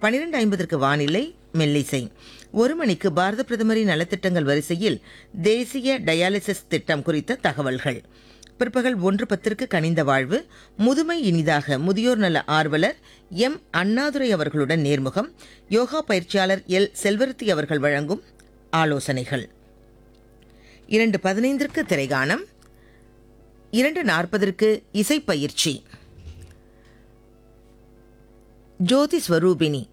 பனிரெண்டு ஐம்பதற்கு வானிலை மெல்லிசை ஒரு மணிக்கு பாரத பிரதமரின் நலத்திட்டங்கள் வரிசையில் தேசிய டயாலிசிஸ் திட்டம் குறித்த தகவல்கள் பிற்பகல் ஒன்று பத்திற்கு கனிந்த வாழ்வு முதுமை இனிதாக முதியோர் நல ஆர்வலர் எம் அண்ணாதுரை அவர்களுடன் நேர்முகம் யோகா பயிற்சியாளர் எல் செல்வரத்தி அவர்கள் வழங்கும் ஆலோசனைகள் இரண்டு பதினைந்திற்கு திரைகானம் இரண்டு நாற்பதற்கு இசைப்பயிற்சி ஜோதி ஸ்வரூபினி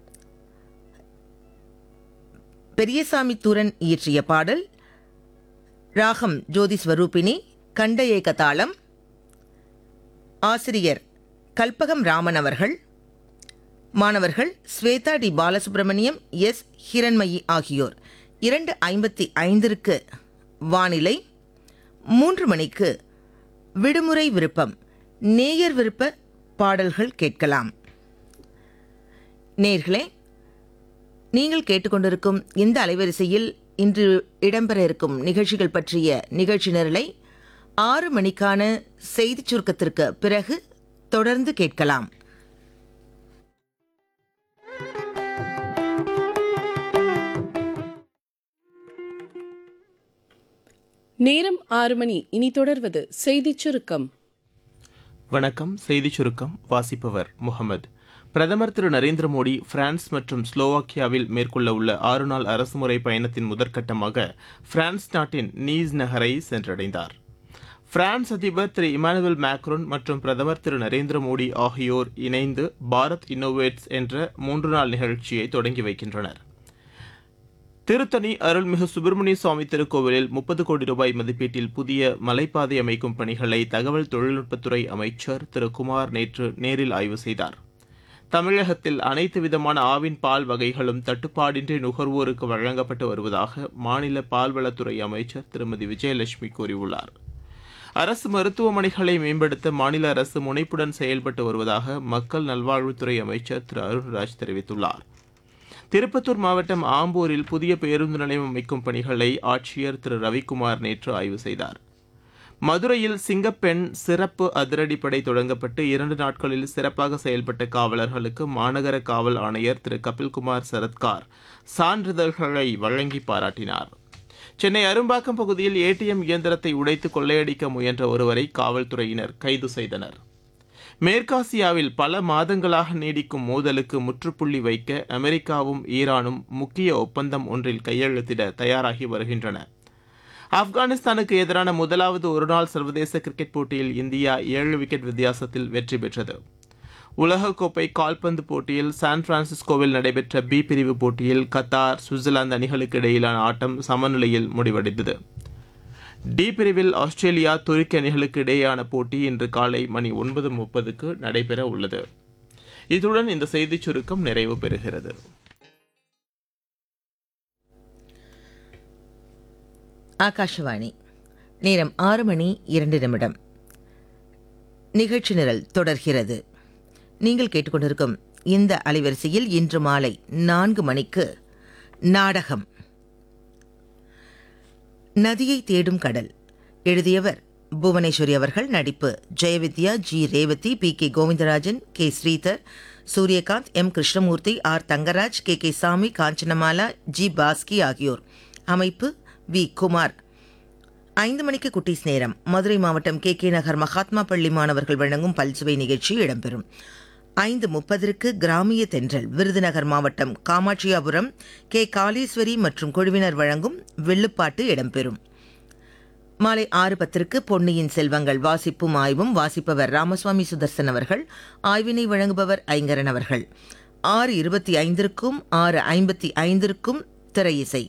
பெரியசாமி தூரன் இயற்றிய பாடல் ராகம் ஜோதி ஸ்வரூபினி கண்ட ஏக தாளம் ஆசிரியர் கல்பகம் ராமன் அவர்கள் மாணவர்கள் ஸ்வேதா டி பாலசுப்ரமணியம் எஸ் ஹிரண்மயி ஆகியோர் இரண்டு ஐம்பத்தி ஐந்திற்கு வானிலை மூன்று மணிக்கு விடுமுறை விருப்பம் நேயர் விருப்ப பாடல்கள் கேட்கலாம் நேர்களே நீங்கள் கேட்டுக்கொண்டிருக்கும் இந்த அலைவரிசையில் இன்று இடம்பெற இருக்கும் நிகழ்ச்சிகள் பற்றிய நிகழ்ச்சி நிரலை ஆறு மணிக்கான செய்திச் சுருக்கத்திற்கு பிறகு தொடர்ந்து கேட்கலாம் நேரம் ஆறு மணி இனி தொடர்வது செய்திச் சுருக்கம் வணக்கம் செய்திச் சுருக்கம் வாசிப்பவர் முகமது பிரதமர் திரு நரேந்திர மோடி பிரான்ஸ் மற்றும் ஸ்லோவாக்கியாவில் மேற்கொள்ள உள்ள ஆறு நாள் அரசுமுறை பயணத்தின் முதற்கட்டமாக பிரான்ஸ் நாட்டின் நீஸ் நகரை சென்றடைந்தார் பிரான்ஸ் அதிபர் திரு இமானுவேல் மேக்ரோன் மற்றும் பிரதமர் திரு நரேந்திர மோடி ஆகியோர் இணைந்து பாரத் இன்னோவேட்ஸ் என்ற மூன்று நாள் நிகழ்ச்சியை தொடங்கி வைக்கின்றனர் திருத்தணி அருள்மிகு சுப்பிரமணிய சுவாமி திருக்கோவிலில் முப்பது கோடி ரூபாய் மதிப்பீட்டில் புதிய மலைப்பாதை அமைக்கும் பணிகளை தகவல் தொழில்நுட்பத்துறை அமைச்சர் திரு குமார் நேற்று நேரில் ஆய்வு செய்தார் தமிழகத்தில் அனைத்து விதமான ஆவின் பால் வகைகளும் தட்டுப்பாடின்றி நுகர்வோருக்கு வழங்கப்பட்டு வருவதாக மாநில பால்வளத்துறை அமைச்சர் திருமதி விஜயலட்சுமி கூறியுள்ளார் அரசு மருத்துவமனைகளை மேம்படுத்த மாநில அரசு முனைப்புடன் செயல்பட்டு வருவதாக மக்கள் நல்வாழ்வுத்துறை அமைச்சர் திரு அருண்ராஜ் தெரிவித்துள்ளார் திருப்பத்தூர் மாவட்டம் ஆம்பூரில் புதிய பேருந்து நிலையம் அமைக்கும் பணிகளை ஆட்சியர் திரு ரவிக்குமார் நேற்று ஆய்வு செய்தார் மதுரையில் சிங்கப்பெண் சிறப்பு அதிரடிப்படை தொடங்கப்பட்டு இரண்டு நாட்களில் சிறப்பாக செயல்பட்ட காவலர்களுக்கு மாநகர காவல் ஆணையர் திரு கபில்குமார் சரத்கார் சான்றிதழ்களை வழங்கி பாராட்டினார் சென்னை அரும்பாக்கம் பகுதியில் ஏடிஎம் இயந்திரத்தை உடைத்து கொள்ளையடிக்க முயன்ற ஒருவரை காவல்துறையினர் கைது செய்தனர் மேற்காசியாவில் பல மாதங்களாக நீடிக்கும் மோதலுக்கு முற்றுப்புள்ளி வைக்க அமெரிக்காவும் ஈரானும் முக்கிய ஒப்பந்தம் ஒன்றில் கையெழுத்திட தயாராகி வருகின்றன ஆப்கானிஸ்தானுக்கு எதிரான முதலாவது ஒருநாள் சர்வதேச கிரிக்கெட் போட்டியில் இந்தியா ஏழு விக்கெட் வித்தியாசத்தில் வெற்றி பெற்றது உலகக்கோப்பை கால்பந்து போட்டியில் சான் பிரான்சிஸ்கோவில் நடைபெற்ற பி பிரிவு போட்டியில் கத்தார் சுவிட்சர்லாந்து அணிகளுக்கு இடையிலான ஆட்டம் சமநிலையில் முடிவடைந்தது டி பிரிவில் ஆஸ்திரேலியா துருக்கி அணிகளுக்கு இடையேயான போட்டி இன்று காலை மணி ஒன்பது முப்பதுக்கு நடைபெற உள்ளது இத்துடன் இந்த செய்திச் சுருக்கம் நிறைவு பெறுகிறது ஆகாஷவாணி நேரம் ஆறு மணி இரண்டு நிமிடம் நிகழ்ச்சி நிரல் தொடர்கிறது நீங்கள் கேட்டுக்கொண்டிருக்கும் இந்த அலைவரிசையில் இன்று மாலை நான்கு மணிக்கு நாடகம் நதியை தேடும் கடல் எழுதியவர் புவனேஸ்வரி அவர்கள் நடிப்பு Jayavidya G Revathi P K Govindarajan K Sridhar Suryakanth M Krishnamoorthy R Thangaraj K K Sami Kanchanamala G Bhaski ஆகியோர் அமைப்பு வி குமார் ஐந்து மணிக்கு குட்டீஸ் நேரம் மதுரை மாவட்டம் கே கே நகர் மகாத்மா பள்ளி மாணவர்கள் வழங்கும் பல்சுவை நிகழ்ச்சி இடம்பெறும் ஐந்து முப்பதற்கு கிராமிய தென்றல் விருதுநகர் மாவட்டம் காமாட்சியாபுரம் கே காளீஸ்வரி மற்றும் குழுவினர் வழங்கும் வெள்ளுப்பாட்டு இடம்பெறும் மாலை ஆறு பத்திற்கு பொன்னியின் செல்வங்கள் வாசிப்பும் ஆய்வும் வாசிப்பவர் ராமசுவாமி சுதர்சன் அவர்கள் ஆய்வினை வழங்குபவர் ஐங்கரன் அவர்கள் ஆறு இருபத்தி ஐந்திற்கும் ஆறு ஐம்பத்தி ஐந்திற்கும் திரையிசை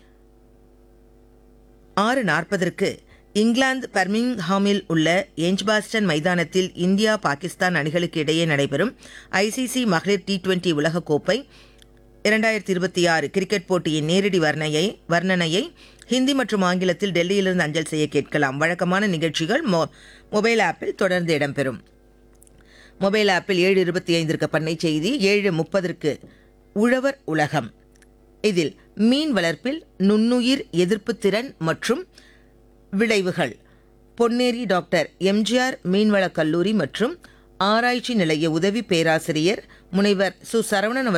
ஆறு நாற்பதற்கு இங்கிலாந்து பர்மிங்ஹாமில் உள்ள எஞ்ச்பாஸ்டன் மைதானத்தில் இந்தியா பாகிஸ்தான் அணிகளுக்கு இடையே நடைபெறும் ஐசிசி மகளிர் டி டுவெண்டி உலகக்கோப்பை இரண்டாயிரத்தி இருபத்தி ஆறு கிரிக்கெட் போட்டியின் நேரடி வர்ணையை வர்ணனையை ஹிந்தி மற்றும் ஆங்கிலத்தில் டெல்லியிலிருந்து அஞ்சல் செய்ய கேட்கலாம் வழக்கமான நிகழ்ச்சிகள் மொ மொபைல் ஆப்பில் தொடர்ந்து இடம்பெறும் மொபைல் ஆப்பில் ஏழு இருபத்தி ஐந்திற்கு பண்ணை செய்தி ஏழு முப்பதற்கு உழவர் உலகம் இதில் மீன் வளர்ப்பில் நுண்ணுயிர் எதிர்ப்பு திறன் மற்றும் விளைவுகள் பொன்னேரி டாக்டர் எம்ஜிஆர் மீன்வளக் கல்லூரி மற்றும் ஆராய்ச்சி நிலைய உதவி பேராசிரியர் முனைவர் சு சரவணன் அவர்கள்